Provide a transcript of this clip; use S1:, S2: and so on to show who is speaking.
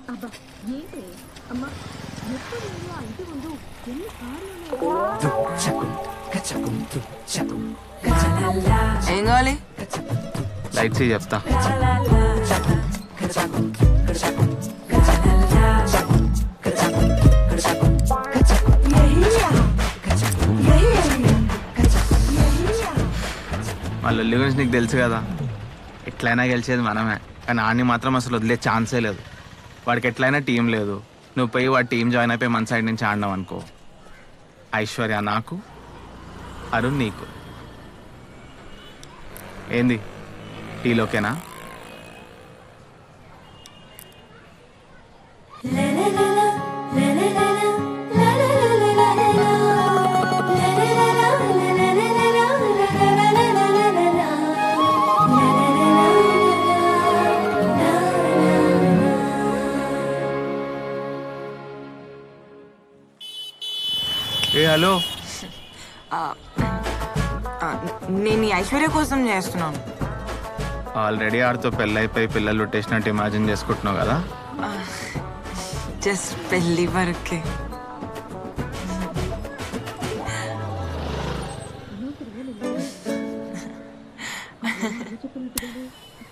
S1: అబ్బా ఏంటి అమ్మా ఎప్పుడు నేను ఆ ఇంటి ముందు ఎన్ని కార్లు
S2: ఏం కావాలి
S3: లైట్స్ చెప్తా మా లొల్లి గురించి నీకు తెలుసు కదా ఎట్లయినా గెలిచేది మనమే కానీ ఆడిని మాత్రం అసలు వదిలే ఛాన్సే లేదు వాడికి ఎట్లయినా టీం లేదు నువ్వు పోయి వాడి టీం జాయిన్ అయిపోయి మన సైడ్ నుంచి ఆడినావు అనుకో ఐశ్వర్య నాకు అరుణ్ నీకు ఏంది టీలోకేనా ఏ హలో
S2: ఆ, నేను ఈ ఐశ్వర్య కోసం చేస్తున్నాను
S3: ఆల్రెడీ ఆడితో పెళ్ళైపోయి పిల్లలు పుట్టేసినట్టు ఇమాజిన్ చేసుకుంటున్నావు కదా
S2: జస్ట్ పెళ్ళి వరకే